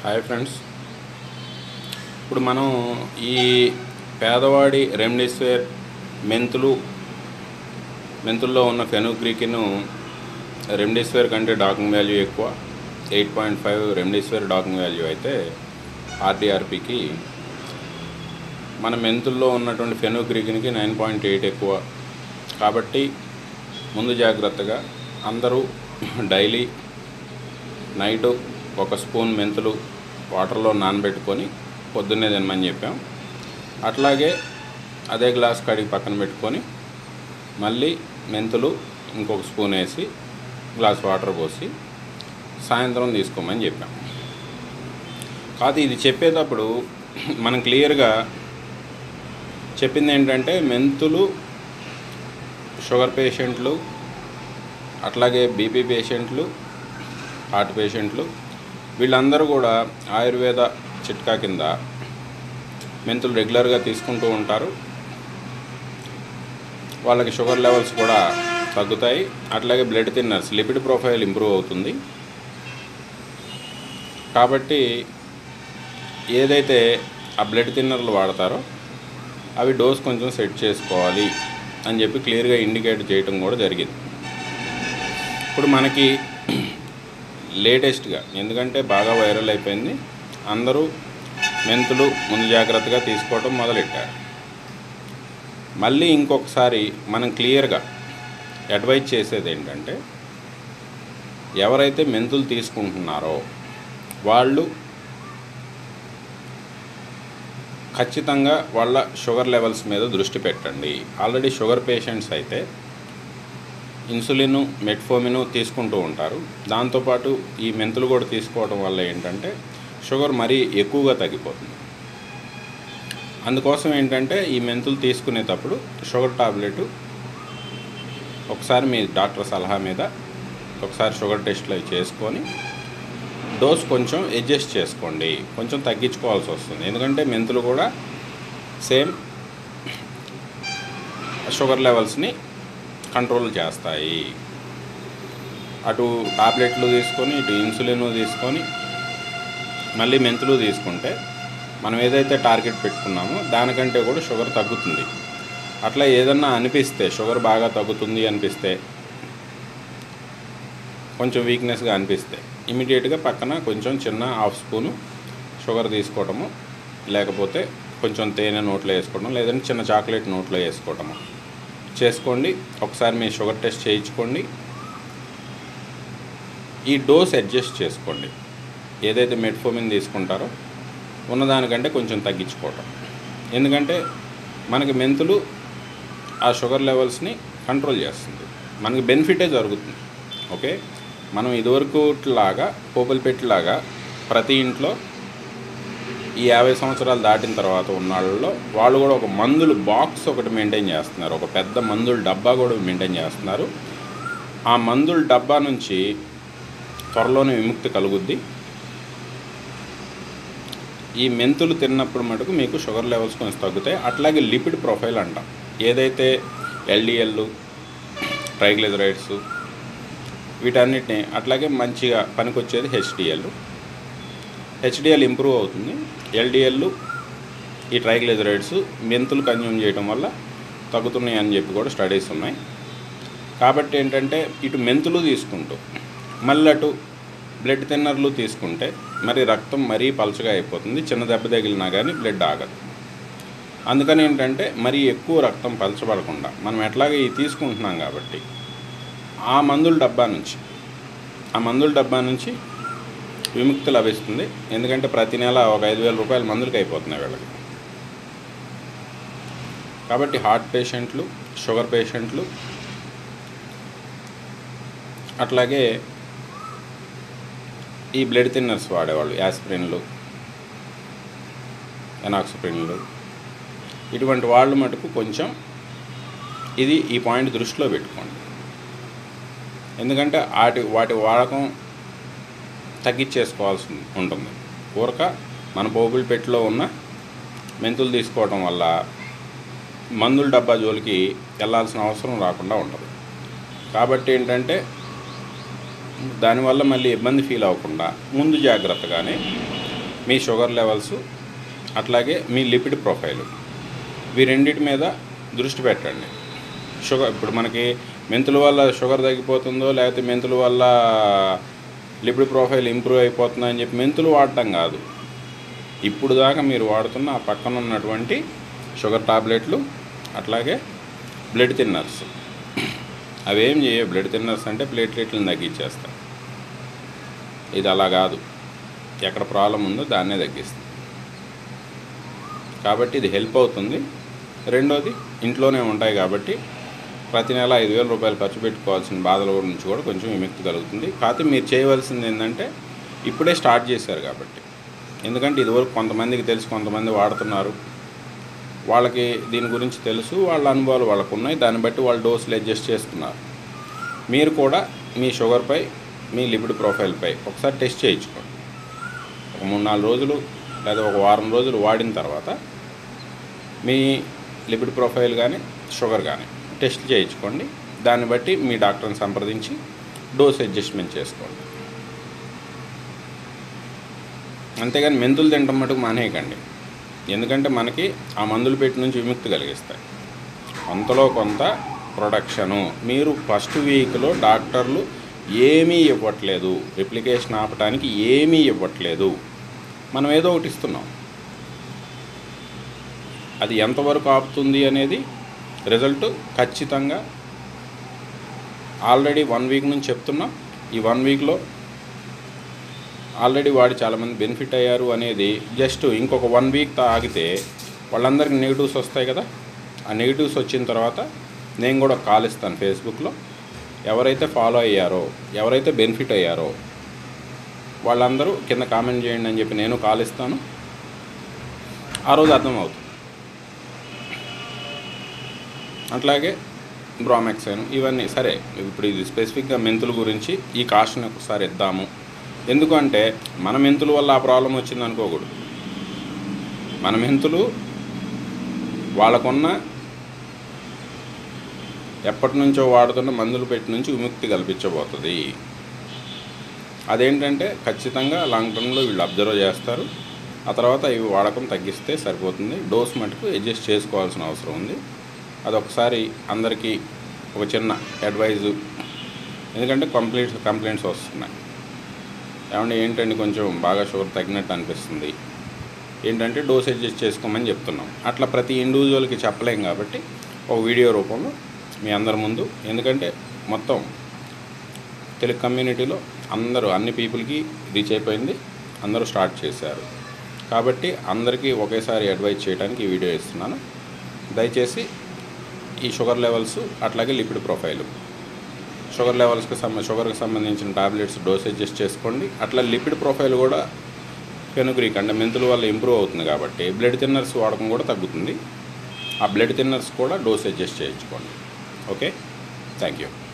hi friends ఇప్పుడు మనం ఈ పేదవాడి రెమ్డెసివిర్ మెంతులు మెంతుల్లో ఉన్న ఫెనుగ్రీకిను రెమ్డెసివిర్ కంటే డాకింగ్ వాల్యూ ఎక్కువ eight point five remdesivir docking value అయితే ఆర్డీఆర్పికి మన మెంతుల్లో ఉన్నటువంటి ఫెనుగ్రీకిన్కి నైన్ పాయింట్ ఎయిట్ ఎక్కువ కాబట్టి ముందు జాగ్రత్తగా అందరూ డైలీ నైట్ ఒక స్పూన్ మెంతులు వాటర్లో నానబెట్టుకొని పొద్దున్నే తినమని చెప్పాం అట్లాగే అదే గ్లాస్ కడిగి పక్కన పెట్టుకొని మళ్ళీ మెంతులు ఇంకొక స్పూన్ వేసి గ్లాస్ వాటర్ పోసి సాయంత్రం తీసుకోమని చెప్పాం కాదు ఇది చెప్పేటప్పుడు మనం క్లియర్గా చెప్పింది ఏంటంటే మెంతులు షుగర్ పేషెంట్లు అట్లాగే బీపీ పేషెంట్లు హార్ట్ పేషెంట్లు వీళ్ళందరూ కూడా ఆయుర్వేద చిట్కా కింద మెంతులు రెగ్యులర్గా తీసుకుంటూ ఉంటారు వాళ్ళకి షుగర్ లెవెల్స్ కూడా తగ్గుతాయి అట్లాగే blood thinners lipid profile improve అవుతుంది కాబట్టి ఏదైతే ఆ బ్లడ్ థిన్నర్లు వాడతారో అవి డోస్ కొంచెం సెట్ చేసుకోవాలి అని చెప్పి క్లియర్గా ఇండికేట్ చేయటం కూడా జరిగింది ఇప్పుడు మనకి లేటెస్ట్గా ఎందుకంటే బాగా వైరల్ అయిపోయింది అందరూ మెంతులు ముందు జాగ్రత్తగా తీసుకోవటం మొదలెట్టారు మళ్ళీ ఇంకొకసారి మనం క్లియర్గా అడ్వైజ్ చేసేది ఏంటంటే ఎవరైతే మెంతులు తీసుకుంటున్నారో వాళ్ళు ఖచ్చితంగా వాళ్ళ షుగర్ లెవెల్స్ మీద దృష్టి పెట్టండి ఆల్రెడీ షుగర్ పేషెంట్స్ అయితే ఇన్సులిన్ మెట్ఫోమిన్ తీసుకుంటూ ఉంటారు దాంతోపాటు ఈ మెంతులు కూడా తీసుకోవడం వల్ల ఏంటంటే షుగర్ మరీ ఎక్కువగా తగ్గిపోతుంది అందుకోసం ఏంటంటే ఈ మెంతులు తీసుకునేటప్పుడు షుగర్ టాబ్లెట్ ఒకసారి మీ డాక్టర్ సలహా మీద ఒకసారి షుగర్ టెస్ట్లు అవి చేసుకొని డోస్ కొంచెం అడ్జస్ట్ చేసుకోండి కొంచెం తగ్గించుకోవాల్సి వస్తుంది ఎందుకంటే మెంతులు కూడా సేమ్ షుగర్ లెవెల్స్ని కంట్రోల్ చేస్తాయి అటు టాబ్లెట్లు తీసుకొని ఇటు ఇన్సులిన్ తీసుకొని మళ్ళీ మెంతులు తీసుకుంటే మనం ఏదైతే టార్గెట్ పెట్టుకున్నామో దానికంటే కూడా షుగర్ తగ్గుతుంది అట్లా ఏదన్నా అనిపిస్తే షుగర్ బాగా తగ్గుతుంది అనిపిస్తే కొంచెం వీక్నెస్గా అనిపిస్తే ఇమీడియట్గా పక్కన కొంచెం చిన్న హాఫ్ స్పూను షుగర్ తీసుకోవటము లేకపోతే కొంచెం తేనె నోట్లో వేసుకోవడం లేదంటే చిన్న చాక్లెట్ నోట్లో వేసుకోవటము చేసుకోండి ఒకసారి మీ షుగర్ టెస్ట్ చేయించుకోండి ఈ డోస్ అడ్జస్ట్ చేసుకోండి ఏదైతే మెట్ఫోమిన్ తీసుకుంటారో ఉన్నదానికంటే కొంచెం తగ్గించుకోవటం ఎందుకంటే మనకి మెంతులు ఆ షుగర్ లెవెల్స్ని కంట్రోల్ చేస్తుంది మనకి బెనిఫిటే జరుగుతుంది ఓకే మనం ఇదివరకు లాగా పోపులపెట్టిలాగా ప్రతి ఇంట్లో ఈ యాభై సంవత్సరాలు దాటిన తర్వాత ఉన్న వాళ్ళలో వాళ్ళు కూడా ఒక మందులు బాక్స్ ఒకటి మెయింటైన్ చేస్తున్నారు ఒక పెద్ద మందుల డబ్బా కూడా మెయింటైన్ చేస్తున్నారు ఆ మందుల డబ్బా నుంచి త్వరలోనే విముక్తి కలుగుద్ది ఈ మెంతులు తిన్నప్పుడు మటుకు మీకు షుగర్ లెవెల్స్ కొంచెం తగ్గుతాయి అట్లాగే లిపిడ్ ప్రొఫైల్ అంటాం ఏదైతే ఎల్డిఎల్ ట్రైగ్లిజరైడ్స్ వీటన్నిటిని అట్లాగే మంచిగా పనికొచ్చేది హెచ్డిఎల్ హెచ్డిఎల్ ఇంప్రూవ్ అవుతుంది ఎల్డిఎల్ ఈ ట్రైగ్లిజరైడ్స్ మెంతులు కన్జ్యూమ్ చేయడం వల్ల తగ్గుతున్నాయి అని చెప్పి కూడా స్టడీస్ ఉన్నాయి కాబట్టి ఏంటంటే ఇటు మెంతులు తీసుకుంటూ మళ్ళీ అటు బ్లడ్ థిన్నర్లు తీసుకుంటే మరి రక్తం మరీ పలచగా అయిపోతుంది చిన్న దెబ్బ తగిలినా కానీ బ్లడ్ ఆగదు అందుకని ఏంటంటే మరీ ఎక్కువ రక్తం పలచబడకుండా మనం ఎట్లాగే ఇవి తీసుకుంటున్నాం కాబట్టి ఆ మందుల డబ్బా నుంచి ఆ మందుల డబ్బా నుంచి విముక్తి లభిస్తుంది ఎందుకంటే ప్రతి నెల ఒక ఐదు వేల రూపాయల మందులకి అయిపోతున్నాయి వీళ్ళకి కాబట్టి హార్ట్ పేషెంట్లు షుగర్ పేషెంట్లు అట్లాగే ఈ బ్లడ్ థిన్నర్స్ వాడేవాళ్ళు యాస్ప్రిన్లు ఎనాక్సిప్రిన్లు ఇటువంటి వాళ్ళు మటుకు కొంచెం ఇది ఈ పాయింట్ దృష్టిలో పెట్టుకోండి ఎందుకంటే వాటి వాటి వాడకం తగ్గించేసుకోవాల్సి ఉంటుంది కూరక మన పోపుల పెట్టిలో ఉన్న మెంతులు తీసుకోవడం వల్ల మందుల డబ్బా జోలికి వెళ్ళాల్సిన అవసరం రాకుండా ఉంటుంది కాబట్టి ఏంటంటే దానివల్ల మళ్ళీ ఇబ్బంది ఫీల్ అవ్వకుండా ముందు జాగ్రత్తగానే మీ షుగర్ లెవెల్స్ అట్లాగే మీ లిపిడ్ ప్రొఫైల్ ఈ రెండింటి మీద దృష్టి పెట్టండి షుగర్ ఇప్పుడు మనకి మెంతుల వల్ల షుగర్ తగ్గిపోతుందో లేకపోతే మెంతుల వల్ల లిపిడ్ ప్రొఫైల్ ఇంప్రూవ్ అయిపోతుందో అని చెప్పి మెంతులు వాడటం కాదు ఇప్పుడు దాకా మీరు వాడుతున్న ఆ పక్కన ఉన్నటువంటి షుగర్ టాబ్లెట్లు అట్లాగే బ్లడ్ థిన్నర్స్ అవేం చేయవు బ్లడ్ థిన్నర్స్ అంటే ప్లేట్లెట్లను తగ్గించేస్తాయి ఇది అలా కాదు ఎక్కడ ప్రాబ్లం ఉందో దాన్నే తగ్గిస్తుంది కాబట్టి ఇది హెల్ప్ అవుతుంది రెండోది ఇంట్లోనే ఉంటాయి కాబట్టి ప్రతి నెల ఐదు వేల రూపాయలు ఖర్చు పెట్టుకోవాల్సిన బాధల నుంచి కూడా కొంచెం విముక్తి కలుగుతుంది కాకపోతే మీరు చేయవలసింది ఏంటంటే ఇప్పుడే స్టార్ట్ చేశారు కాబట్టి ఎందుకంటే ఇదివరకు కొంతమందికి తెలుసు కొంతమంది వాడుతున్నారు వాళ్ళకి దీని గురించి తెలుసు వాళ్ళ అనుభవాలు వాళ్ళకు ఉన్నాయి దాన్ని బట్టి వాళ్ళు డోసులు అడ్జస్ట్ చేసుకున్నారు మీరు కూడా మీ షుగర్పై మీ లిపిడ్ ప్రొఫైల్పై ఒకసారి టెస్ట్ చేయించుకోండి ఒక మూడు నాలుగు రోజులు లేదా ఒక వారం రోజులు వాడిన తర్వాత మీ లిపిడ్ ప్రొఫైల్ కానీ షుగర్ కానీ టెస్ట్ చేయించుకోండి దాన్ని బట్టి మీ డాక్టర్ని సంప్రదించి డోస్ అడ్జస్ట్మెంట్ చేసుకోండి అంతేగాని మెంతులు తినటం మటుకు మానేయకండి ఎందుకంటే మనకి ఆ మందులు పెట్టి నుంచి విముక్తి కలిగిస్తాయి కొంతలో కొంత ప్రొడక్షను మీరు ఫస్ట్ వీక్లో డాక్టర్లు ఏమీ ఇవ్వట్లేదు రిప్లికేషన్ ఆపడానికి ఏమీ ఇవ్వట్లేదు మనం ఏదో ఒకటి ఇస్తున్నాం అది ఎంతవరకు ఆపుతుంది అనేది రిజల్ట్ ఖచ్చితంగా ఆల్రెడీ వన్ వీక్ నుంచి చెప్తున్నాం ఈ వన్ వీక్లో ఆల్రెడీ వాడి చాలామంది బెనిఫిట్ అయ్యారు అనేది జస్ట్ ఇంకొక వన్ వీక్ ఆగితే వాళ్ళందరికీ నెగిటివ్స్ వస్తాయి కదా ఆ నెగిటివ్స్ వచ్చిన తర్వాత నేను కూడా కాల్ ఇస్తాను ఫేస్బుక్లో ఎవరైతే ఫాలో అయ్యారో ఎవరైతే బెనిఫిట్ అయ్యారో వాళ్ళందరూ కింద కామెంట్ చేయండి అని చెప్పి నేను కాల్ ఇస్తాను ఆ రోజు అర్థమవుతుంది అట్లాగే బ్రామెక్సైన్ ఇవన్నీ సరే ఇప్పుడు ఇది స్పెసిఫిక్గా మెంతుల గురించి ఈ కాస్ట్ని ఒకసారి ఇద్దాము ఎందుకంటే మన మెంతుల వల్ల ఆ ప్రాబ్లం వచ్చింది అనుకోకూడదు మన మెంతులు వాళ్ళకున్న ఎప్పటి నుంచో వాడుతున్న మందులు పెట్టి నుంచి విముక్తి కల్పించబోతుంది అదేంటంటే ఖచ్చితంగా లాంగ్ టర్మ్లో వీళ్ళు అబ్జర్వ్ చేస్తారు ఆ తర్వాత ఇవి వాడకం తగ్గిస్తే సరిపోతుంది డోస్ మటుకు అడ్జస్ట్ చేసుకోవాల్సిన అవసరం ఉంది అదొకసారి అందరికీ ఒక చిన్న అడ్వైజు ఎందుకంటే కంప్లీట్ కంప్లైంట్స్ వస్తున్నాయి ఏమంటే ఏంటంటే కొంచెం బాగా షుగర్ తగ్గినట్టు అనిపిస్తుంది ఏంటంటే డోస్ అడ్జస్ట్ చేసుకోమని చెప్తున్నాం అట్లా ప్రతి ఇండివిజువల్కి చెప్పలేం కాబట్టి ఒక వీడియో రూపంలో మీ అందరి ముందు ఎందుకంటే మొత్తం తెలుగు కమ్యూనిటీలో అందరూ అన్ని పీపుల్కి రీచ్ అయిపోయింది అందరూ స్టార్ట్ చేశారు కాబట్టి అందరికీ ఒకేసారి అడ్వైజ్ చేయడానికి ఈ వీడియో ఇస్తున్నాను దయచేసి ఈ షుగర్ లెవెల్స్ అట్లాగే లిపిడ్ ప్రొఫైలు షుగర్ లెవెల్స్కి సంబ షుగర్కి సంబంధించిన టాబ్లెట్స్ డోస్ అడ్జస్ట్ చేసుకోండి అట్లా లిపిడ్ ప్రొఫైల్ కూడా ఫెనుగ్రీక్ అంటే మెంతుల వల్ల ఇంప్రూవ్ అవుతుంది కాబట్టి బ్లడ్ థిన్నర్స్ వాడకం కూడా తగ్గుతుంది ఆ బ్లడ్ థిన్నర్స్ కూడా డోస్ అడ్జస్ట్ చేయించుకోండి ఓకే థ్యాంక్ యూ